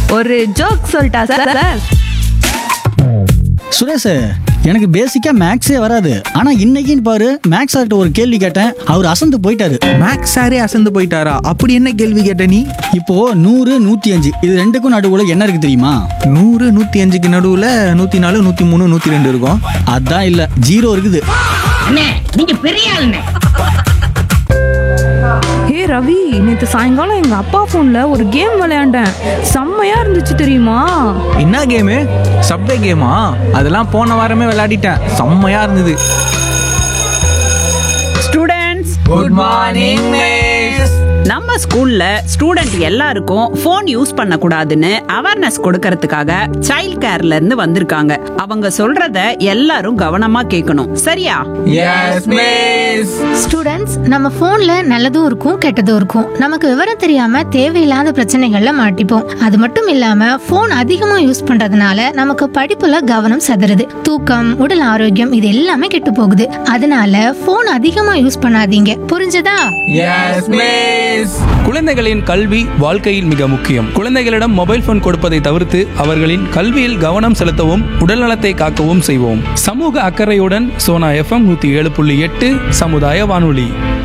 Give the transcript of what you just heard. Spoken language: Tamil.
ஒரு ஜோக் சொல்லிட்டா சார் சார் சுரேஷ் எனக்கு பேசிக்கா மேக்ஸே வராது ஆனா இன்னைக்குன்னு பாரு மேக்ஸ் சார்ட்ட ஒரு கேள்வி கேட்டேன் அவர் அசந்து போயிட்டாரு மேக்ஸ் சாரே அசந்து போயிட்டாரா அப்படி என்ன கேள்வி கேட்ட நீ இப்போ நூறு நூத்தி அஞ்சு இது ரெண்டுக்கும் நடுவுல என்ன இருக்கு தெரியுமா நூறு நூற்றி அஞ்சுக்கு நடுவில் நூற்றி நாலு நூற்றி மூணு நூற்றி ரெண்டு இருக்கும் அதான் இல்ல ஜீரோ இருக்குது அண்ணே நீங்க பெரிய ஆளுண்ணே ஹே ரவி நேற்று சாயங்காலம் எங்க அப்பா ஃபோன்ல ஒரு கேம் விளையாண்டேன் செம்மையா இருந்துச்சு தெரியுமா என்ன கேமு சப்வே கேமா அதெல்லாம் போன வாரமே விளையாடிட்டேன் செம்மையா இருந்தது ஸ்டூடெண்ட்ஸ் குட் மார்னிங் நம்ம ஸ்கூல்ல ஸ்டூடெண்ட் எல்லாருக்கும் ஃபோன் யூஸ் பண்ணக்கூடாதுன்னு அவேர்னஸ் கொடுக்கறதுக்காக சைல்ட் கேர்ல இருந்து வந்திருக்காங்க அவங்க சொல்றத எல்லாரும் கவனமா கேட்கணும் சரியா எஸ் மிஸ் ஸ்டூடெண்ட்ஸ் நம்ம ஃபோன்ல நல்லதும் இருக்கும் கெட்டதும் இருக்கும் நமக்கு விவரம் தெரியாம தேவையில்லாத பிரச்சனைகள்ல மாட்டிப்போம் அது மட்டும் இல்லாம ஃபோன் அதிகமா யூஸ் பண்றதுனால நமக்கு படிப்புல கவனம் சதுருது தூக்கம் உடல் ஆரோக்கியம் இது எல்லாமே கெட்டு போகுது அதனால ஃபோன் அதிகமா யூஸ் பண்ணாதீங்க புரிஞ்சதா எஸ் மிஸ் குழந்தைகளின் கல்வி வாழ்க்கையில் மிக முக்கியம் குழந்தைகளிடம் மொபைல் போன் கொடுப்பதை தவிர்த்து அவர்களின் கல்வியில் கவனம் செலுத்தவும் உடல்நலத்தை காக்கவும் செய்வோம் சமூக அக்கறையுடன் சோனா எஃப்எம் நூத்தி ஏழு புள்ளி எட்டு சமுதாய வானொலி